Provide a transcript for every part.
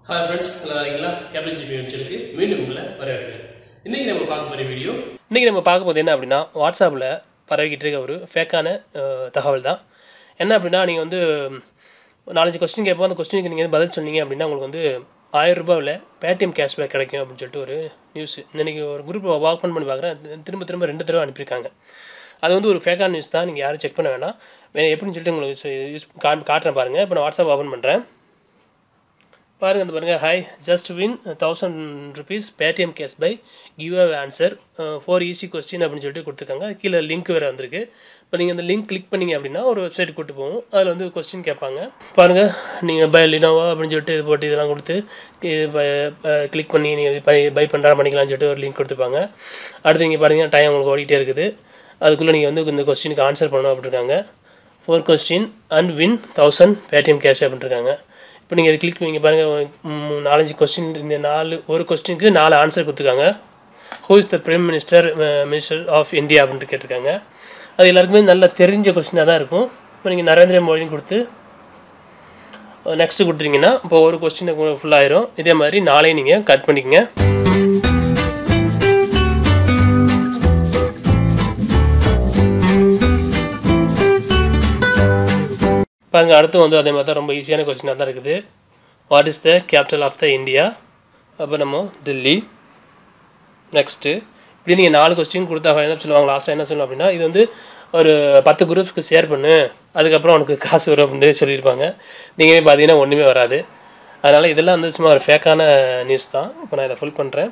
hi friends நல்லா இருக்கீங்களா captain GB வெஞ்சருக்கு மீண்டும் உங்களை வரவேற்கிறேன் இன்னைக்கு நம்ம பார்க்க போகிற வீடியோ இன்னைக்கு நம்ம பார்க்க போகிறது என்ன அப்படின்னா வாட்ஸ்அப்பில் பரவிக்கிட்டு இருக்க ஒரு ஃபேக்கான தகவல் தான் என்ன அப்படின்னா நீங்கள் வந்து நாலஞ்சு கொஸ்டின் கேட்போம் அந்த கொஸ்டினுக்கு நீங்கள் பதில் சொன்னீங்க அப்படின்னா உங்களுக்கு வந்து ஆயிரம் ரூபாவில் பேடிஎம் கேஷ்பேக் கிடைக்கும் அப்படின்னு சொல்லிட்டு ஒரு நியூஸ் இன்னைக்கு ஒரு குரூப் வாக் பண்ணி பார்க்குறேன் திரும்ப திரும்ப ரெண்டு தடவை அனுப்பியிருக்காங்க அது வந்து ஒரு ஃபேக்கான நியூஸ் தான் நீங்கள் யாரும் செக் பண்ண வேணாம் வே- எப்படின்னு சொல்லிட்டு உங்களுக்கு யூஸ் காட்டுறேன் பாருங்கள் இப்போ நான் வாட்ஸ்அப் ஓப்பன் பண்ணுறேன் பாருங்க இந்த பாருங்க hi just win thousand rupees Paytm cash by give a answer for easy question அப்படின்னு சொல்லிட்டு கொடுத்துருக்காங்க கீழே லிங்க் வேறு வந்திருக்கு இப்போ நீங்கள் அந்த லிங்க் கிளிக் பண்ணீங்க அப்படின்னா ஒரு வெப்சைட் கூட்டு போகும் அதில் வந்து கொஸ்டின் கேட்பாங்க பாருங்கள் நீங்கள் பை லினோவா அப்படின்னு சொல்லிட்டு இது போட்டு இதெல்லாம் கொடுத்து கிளிக் பண்ணி நீங்கள் பை பை பண்ணுறா பண்ணிக்கலாம்னு சொல்லிட்டு ஒரு லிங்க் கொடுத்துருப்பாங்க அடுத்து நீங்கள் பாருங்கள் டைம் உங்களுக்கு ஓடிட்டே இருக்குது அதுக்குள்ளே நீங்கள் வந்து இந்த கொஸ்டினுக்கு ஆன்சர் பண்ணணும் அப்படின்ருக்காங்க four question and win thousand Paytm cash அப்படின்ட்டுருக்காங்க இப்போ நீங்கள் இது கிளிக் பண்ணி பாருங்கள் ம், நாலஞ்சு கொஸ்டின் இந்த நாலு ஒரு கொஸ்டினுக்கு நாலு ஆன்சர் கொடுத்துருக்காங்க who is the prime minister minister of India அப்படின்ட்டு கேட்டிருக்காங்க அது எல்லாருக்குமே நல்ல தெரிஞ்ச கொஸ்டினாக தான் இருக்கும் இப்போ நீங்கள் நரேந்திர மோடின்னு கொடுத்து நெக்ஸ்ட்டு கொடுத்துட்டீங்கன்னா இப்போ ஒரு கொஸ்டினுக்கு ஃபுல்லாயிரும் இதே மாதிரி நாளையும் நீங்கள் கட் பண்ணிக்கங்க பாருங்க அடுத்து வந்து அதே மாதிரி தான் ரொம்ப ஈஸியான கொஸ்டினாக தான் இருக்குது what is the capital of the India அப்போ நம்ம தில்லி நெக்ஸ்ட்டு இப்படி நீங்கள் நாலு கொஸ்டின் கொடுத்தா என்ன சொல்லுவாங்க லாஸ்ட்டாக என்ன சொல்லுவோம் அப்படின்னா இது வந்து ஒரு பத்து குரூப்ஸ்க்கு ஷேர் பண்ணு அதுக்கப்புறம் உனக்கு காசு வரும் அப்படின்னு சொல்லியிருப்பாங்க நீங்கள் பார்த்தீங்கன்னா ஒன்றுமே வராது அதனால் இதெல்லாம் வந்து சும்மா ஒரு ஃபேக்கான நியூஸ் தான் இப்போ நான் இதை ஃபுல் பண்ணுறேன்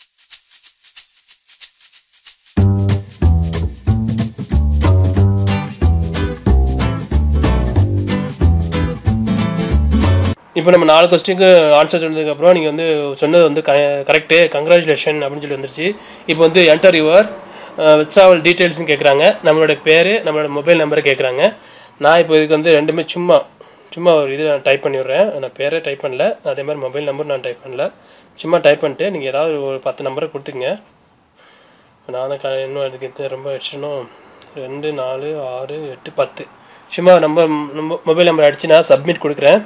இப்போ நம்ம நாலு கொஸ்டினுக்கு ஆன்சர் சொன்னதுக்கப்புறம் நீங்கள் வந்து சொன்னது வந்து க கரெக்டு கங்க்ராச்சுலேஷன் அப்படின்னு சொல்லி வந்துருச்சு இப்போ வந்து என்டர் யுவர் வித்ராவல் டீட்டெயில்ஸ்னு கேட்குறாங்க நம்மளோட பேர் நம்மளோட மொபைல் நம்பரை கேட்குறாங்க நான் இப்போ இதுக்கு வந்து ரெண்டுமே சும்மா சும்மா ஒரு இது நான் டைப் பண்ணி விட்றேன் நான் பேரே டைப் பண்ணல அதே மாதிரி மொபைல் நம்பர் நான் டைப் பண்ணல சும்மா டைப் பண்ணிட்டு நீங்கள் ஏதாவது ஒரு பத்து நம்பரை கொடுத்துங்க நான் தான் க இன்னும் எனக்கு இது ரொம்ப வச்சிடணும் ரெண்டு நாலு ஆறு எட்டு பத்து சும்மா நம்பர் மொபைல் நம்பர் அடித்து நான் சப்மிட் கொடுக்குறேன்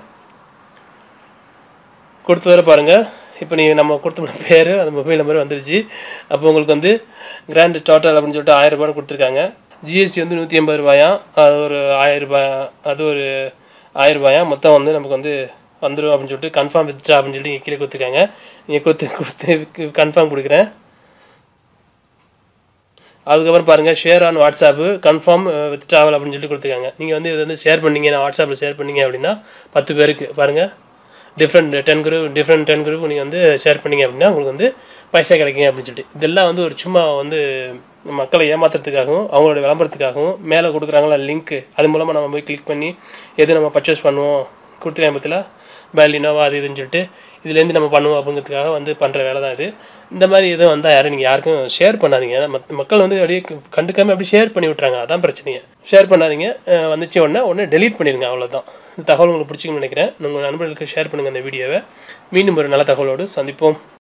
கொடுத்து வர பாருங்கள் இப்போ நீங்கள் நம்ம கொடுத்த பேர் அந்த மொபைல் நம்பர் வந்துருச்சு அப்போ உங்களுக்கு வந்து கிராண்ட் டோட்டல் அப்படின்னு சொல்லிட்டு ஆயிரம் ரூபான்னு கொடுத்துருக்காங்க ஜிஎஸ்டி வந்து நூற்றி எண்பது ரூபாயாம் அது ஒரு ஆயிரம் ரூபாய் அது ஒரு ஆயிரம் ரூபாயாம் மொத்தம் வந்து நமக்கு வந்து வந்துடும் அப்படின்னு சொல்லிட்டு கன்ஃபார்ம் வித்ரா அப்படின்னு சொல்லிட்டு இங்கே கீழே கொடுத்துருக்காங்க நீங்கள் கொடுத்து கொடுத்து கன்ஃபார்ம் கொடுக்குறேன் அதுக்கப்புறம் பாருங்கள் share on WhatsApp confirm with travel அப்படின்னு சொல்லி கொடுத்துருக்காங்க நீங்கள் வந்து இது வந்து ஷேர் பண்ணீங்க நான் வாட்ஸ்அப்பில் ஷேர் பண்ணீங்க அப்படின்னா பத்து பேருக்கு பாருங்கள் different ten group different ten group நீங்கள் வந்து ஷேர் பண்ணீங்க அப்படின்னா உங்களுக்கு வந்து பைசா கிடைக்குங்க அப்படின்னு சொல்லிட்டு இதெல்லாம் வந்து ஒரு சும்மா வந்து மக்களை ஏமாத்துறதுக்காகவும் அவங்களோட விளம்பரத்துக்காகவும் மேலே கொடுக்குறாங்களா லிங்க்கு அது மூலமாக நம்ம போய் கிளிக் பண்ணி எது நம்ம பர்ச்சேஸ் பண்ணுவோம் கொடுத்துருக்கேன் பற்றில பேல் இனோவா அது இதுன்னு சொல்லிட்டு இதுலேருந்து நம்ம பண்ணுவோம் அப்படிங்கிறதுக்காக வந்து பண்ணுற வேலை தான் இது இந்த மாதிரி எதுவும் வந்தால் யாரும் நீங்கள் யாருக்கும் ஷேர் பண்ணாதீங்க மத் மக்கள் வந்து அப்படியே கண்டுக்காமல் அப்படி ஷேர் பண்ணி விட்றாங்க அதான் பிரச்சனையே ஷேர் பண்ணாதீங்க அஹ் வந்துச்சு உடனே உடனே டெலீட் பண்ணிடுங்க அவ்வளோதான் இந்த தகவல் உங்களுக்கு பிடிச்சிக்கணும்னு நினைக்கிறேன் உங்கள் நண்பர்களுக்கு ஷேர் பண்ணுங்கள் இந்த வீடியோவை மீண்டும் ஒரு நல்ல தகவலோடு சந்திப்போம்